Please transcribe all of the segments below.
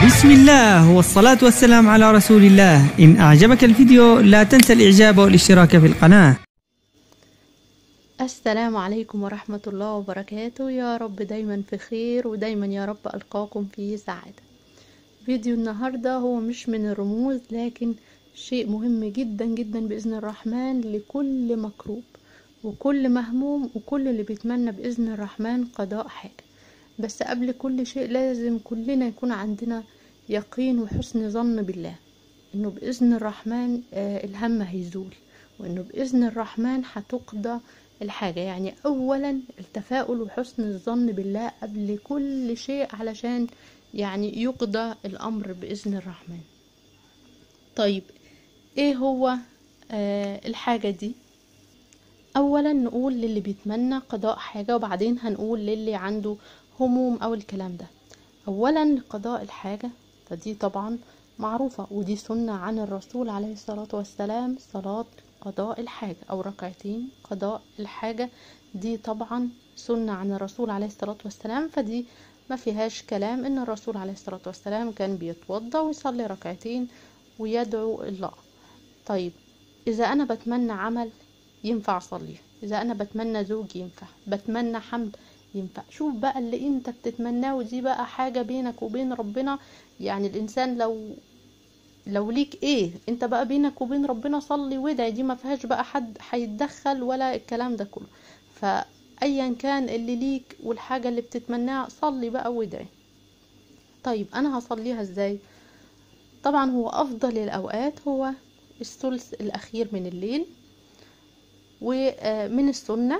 بسم الله والصلاة والسلام على رسول الله إن أعجبك الفيديو لا تنسى الإعجاب والاشتراك في القناة السلام عليكم ورحمة الله وبركاته يا رب دايما في خير ودايما يا رب ألقاكم في سعادة فيديو النهاردة هو مش من الرموز لكن شيء مهم جدا جدا بإذن الرحمن لكل مكروب وكل مهموم وكل اللي بيتمنى بإذن الرحمن قضاء حاجة بس قبل كل شيء لازم كلنا يكون عندنا يقين وحسن ظن بالله انه بإذن الرحمن آه الهم هيزول وانه بإذن الرحمن هتقضى الحاجة يعني اولا التفاؤل وحسن الظن بالله قبل كل شيء علشان يعني يقضى الامر بإذن الرحمن طيب ايه هو آه الحاجة دي اولا نقول للي بيتمنى قضاء حاجة وبعدين هنقول للي عنده هموم او الكلام ده اولا قضاء الحاجة فدي طبعا معروفة ودي سنة عن الرسول عليه الصلاة والسلام صلاة قضاء الحاجة او ركعتين قضاء الحاجة دي طبعا سنة عن الرسول عليه الصلاة والسلام فدي ما فيهاش كلام ان الرسول عليه الصلاة والسلام كان بيتوضى ويصلي ركعتين ويدعو الله طيب اذا انا بتمنى عمل ينفع اصليه اذا انا بتمنى زوج ينفع بتمنى حمل ينفع شوف بقى اللي انت بتتمناه ودي بقى حاجة بينك وبين ربنا يعني الانسان لو لو ليك ايه انت بقى بينك وبين ربنا صلي وادعي دي ما فيهاش بقى حد هيتدخل ولا الكلام ده كله فايا كان اللي ليك والحاجة اللي بتتمناها صلي بقى وادعي طيب انا هصليها ازاي طبعا هو افضل الاوقات هو الثلث الاخير من الليل ومن السنه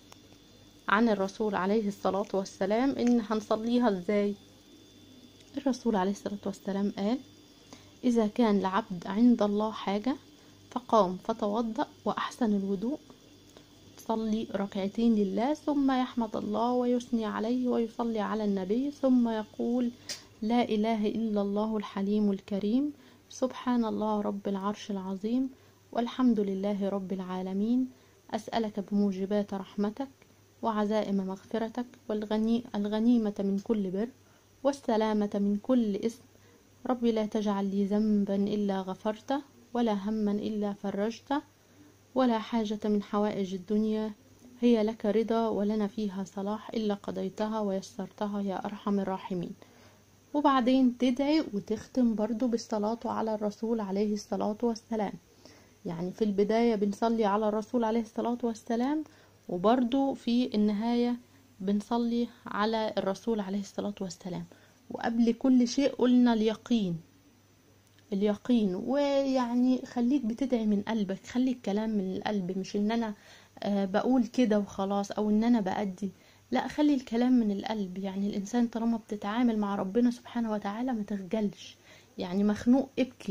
عن الرسول عليه الصلاة والسلام إن هنصليها إزاي الرسول عليه الصلاة والسلام قال إذا كان لعبد عند الله حاجة فقام فتوضأ وأحسن الوضوء صلي ركعتين لله ثم يحمد الله ويثني عليه ويصلي على النبي ثم يقول لا إله إلا الله الحليم الكريم سبحان الله رب العرش العظيم والحمد لله رب العالمين أسألك بموجبات رحمتك وعزائم مغفرتك والغني الغنيمة من كل بر والسلامة من كل إثم رب لا تجعل لي ذنبا إلا غفرته ولا هما إلا فرجته ولا حاجة من حوائج الدنيا هي لك رضا ولنا فيها صلاح إلا قضيتها ويسرتها يا أرحم الراحمين وبعدين تدعي وتختم برضو بالصلاة على الرسول عليه الصلاة والسلام يعني في البداية بنصلي على الرسول عليه الصلاة والسلام وبرضو في النهاية بنصلي على الرسول عليه الصلاة والسلام وقبل كل شيء قلنا اليقين اليقين ويعني خليك بتدعي من قلبك خلي الكلام من القلب مش ان انا بقول كده وخلاص او ان انا بأدي لا خلي الكلام من القلب يعني الانسان طالما بتتعامل مع ربنا سبحانه وتعالى ما تخجلش يعني مخنوق ابكي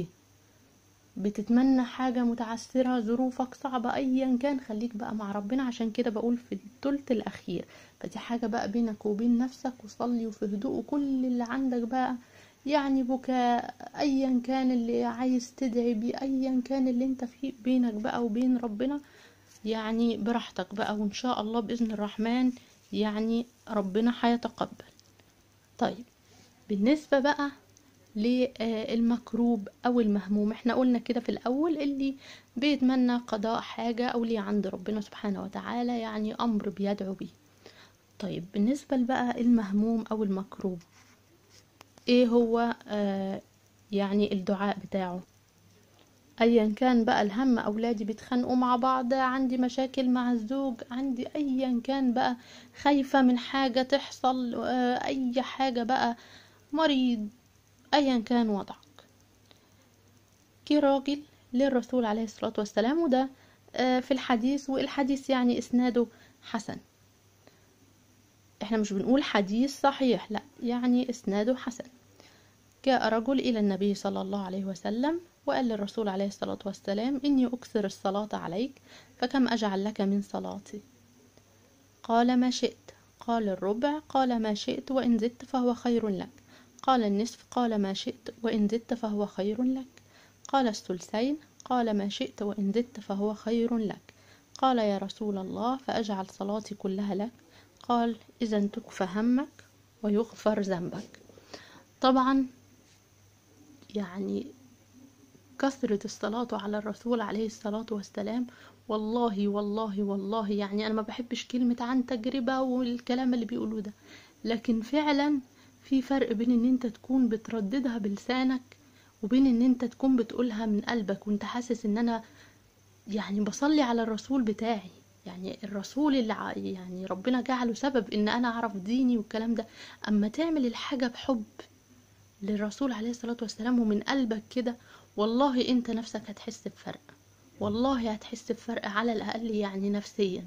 بتتمنى حاجة متعسرة ظروفك صعبة ايا كان خليك بقى مع ربنا عشان كده بقول في الثلث الاخير فدي حاجة بقى بينك وبين نفسك وصلي وفي هدوء وكل اللي عندك بقى يعني بكاء ايا كان اللي عايز تدعي بيه ايا كان اللي انت فيه بينك بقى وبين ربنا يعني براحتك بقى وان شاء الله باذن الرحمن يعني ربنا هيتقبل طيب بالنسبة بقى للمكروب او المهموم احنا قلنا كده في الاول اللي بيتمنى قضاء حاجة او ليه عند ربنا سبحانه وتعالى يعني امر بيدعو بيه طيب بالنسبة بقى المهموم او المكروب ايه هو آه يعني الدعاء بتاعه ايا كان بقى الهم اولادي بيتخانقوا مع بعض عندي مشاكل مع الزوج عندي ايا كان بقى خايفة من حاجة تحصل آه اي حاجة بقى مريض ايا كان وضعك كي راجل للرسول عليه الصلاة والسلام وده في الحديث والحديث يعني اسناده حسن احنا مش بنقول حديث صحيح لا يعني اسناده حسن جاء رجل الى النبي صلى الله عليه وسلم وقال للرسول عليه الصلاة والسلام اني اكثر الصلاة عليك فكم اجعل لك من صلاتي قال ما شئت قال الربع قال ما شئت وان زدت فهو خير لك قال النصف قال ما شئت وإن زدت فهو خير لك قال الثلثين قال ما شئت وإن زدت فهو خير لك قال يا رسول الله فأجعل صلاتي كلها لك قال إذا تكفى همك ويغفر ذنبك طبعا يعني كثرة الصلاة على الرسول عليه الصلاة والسلام والله والله والله يعني أنا ما بحبش كلمة عن تجربة والكلام اللي بيقولوه ده لكن فعلا في فرق بين ان انت تكون بترددها بلسانك وبين ان انت تكون بتقولها من قلبك وانت حاسس ان انا يعني بصلي على الرسول بتاعي يعني الرسول اللي ع- يعني ربنا جعله سبب ان انا اعرف ديني والكلام ده اما تعمل الحاجة بحب للرسول عليه الصلاة والسلام ومن قلبك كده والله انت نفسك هتحس بفرق والله هتحس بفرق على الاقل يعني نفسيا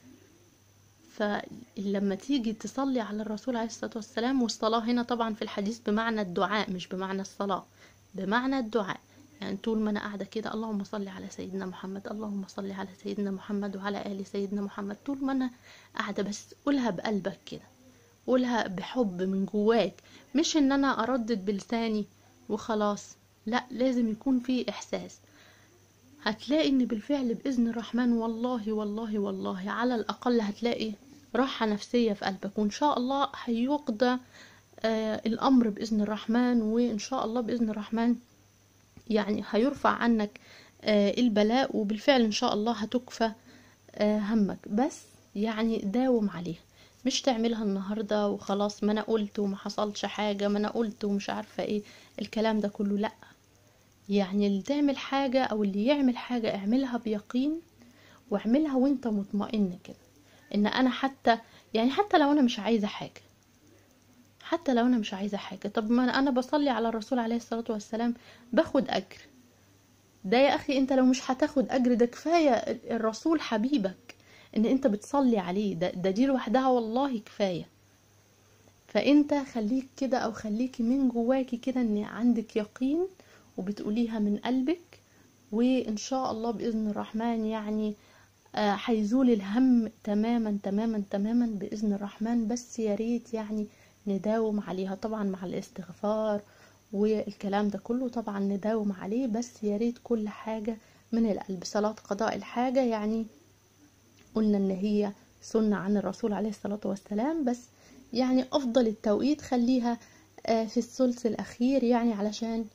فلما تيجي تصلي على الرسول عليه الصلاة والسلام والصلاة هنا طبعا في الحديث بمعنى الدعاء مش بمعنى الصلاة بمعنى الدعاء يعني طول ما انا قاعدة كده اللهم صل على سيدنا محمد اللهم صل على سيدنا محمد وعلى آل سيدنا محمد طول ما انا قاعدة بس قولها بقلبك كده قولها بحب من جواك مش ان انا اردد بلساني وخلاص لا لازم يكون في احساس هتلاقي ان بالفعل باذن الرحمن والله والله والله على الاقل هتلاقي راحة نفسية في قلبك وان شاء الله هيقضى آه الامر باذن الرحمن وان شاء الله باذن الرحمن يعني هيرفع عنك آه البلاء وبالفعل ان شاء الله هتكفى آه همك بس يعني داوم عليها مش تعملها النهاردة وخلاص ما انا قلت وما حصلش حاجة ما انا قلت ومش عارفة ايه الكلام ده كله لا يعني اللي تعمل حاجة او اللي يعمل حاجة اعملها بيقين واعملها وانت مطمئن كده ان انا حتى يعني حتى لو انا مش عايزة حاجة حتى لو انا مش عايزة حاجة طب ما انا بصلي على الرسول عليه الصلاة والسلام باخد اجر ده يا اخي انت لو مش هتاخد اجر ده كفاية الرسول حبيبك ان انت بتصلي عليه ده, ده دي لوحدها والله كفاية فانت خليك كده او خليكي من جواكي كده ان عندك يقين وبتقوليها من قلبك وان شاء الله باذن الرحمن يعني آه، هيزول الهم تماما تماما تماما باذن الرحمن بس يا ريت يعني نداوم عليها طبعا مع الاستغفار والكلام ده كله طبعا نداوم عليه بس يا ريت كل حاجة من القلب صلاة قضاء الحاجة يعني قلنا ان هي سنة عن الرسول عليه الصلاة والسلام بس يعني افضل التوقيت خليها آه، في الثلث الاخير يعني علشان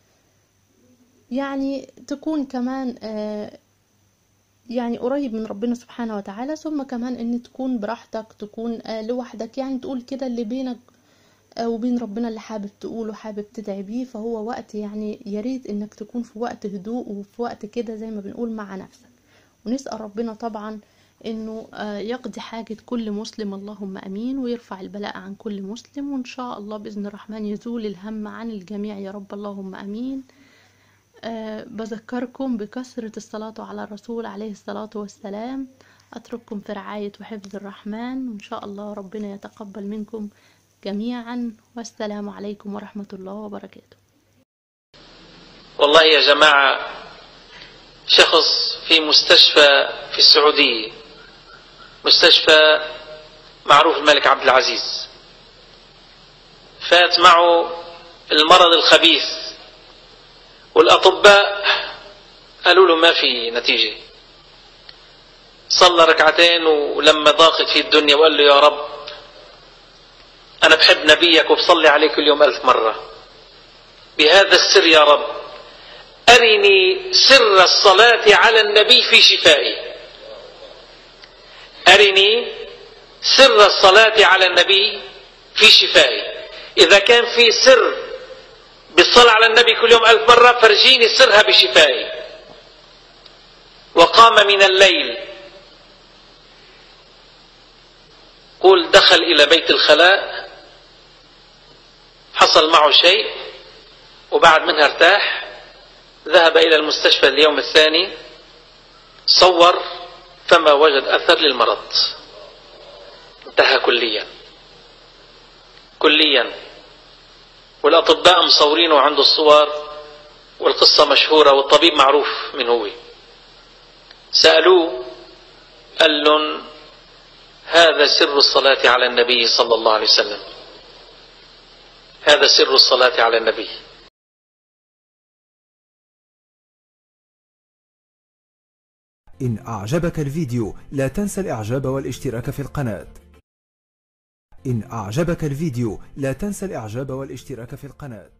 يعني تكون كمان آه، يعني قريب من ربنا سبحانه وتعالى ثم كمان ان تكون براحتك تكون آه، لوحدك يعني تقول كده اللي بينك آه، وبين ربنا اللي حابب تقوله حابب تدعي بيه فهو وقت يعني يا ريت انك تكون في وقت هدوء وفي وقت كده زي ما بنقول مع نفسك ونسأل ربنا طبعا انه آه، يقضي حاجة كل مسلم اللهم امين ويرفع البلاء عن كل مسلم وان شاء الله باذن الرحمن يزول الهم عن الجميع يا رب اللهم امين أه بذكركم بكثرة الصلاة على الرسول عليه الصلاة والسلام أترككم في رعاية وحفظ الرحمن وإن شاء الله ربنا يتقبل منكم جميعا والسلام عليكم ورحمة الله وبركاته والله يا جماعة شخص في مستشفى في السعودية مستشفى معروف الملك عبد العزيز فات معه المرض الخبيث والأطباء قالوا له ما في نتيجة صلى ركعتين ولما ضاقت فيه الدنيا وقال له يا رب أنا بحب نبيك وبصلي عليه كل يوم ألف مرة بهذا السر يا رب أرني سر الصلاة على النبي في شفائي أرني سر الصلاة على النبي في شفائي إذا كان في سر بالصلاة على النبي كل يوم ألف مرة فرجيني سرها بشفائي وقام من الليل قول دخل إلى بيت الخلاء حصل معه شيء وبعد منها ارتاح ذهب إلى المستشفى اليوم الثاني صور فما وجد أثر للمرض انتهى كليا كليا والأطباء مصورينه عنده الصور والقصة مشهورة والطبيب معروف من هو سألوه قال لهم هذا سر الصلاة على النبي صلى الله عليه وسلم هذا سر الصلاة على النبي إن أعجبك الفيديو لا تنسى الإعجاب والاشتراك في القناة إن أعجبك الفيديو لا تنسى الإعجاب والاشتراك في القناة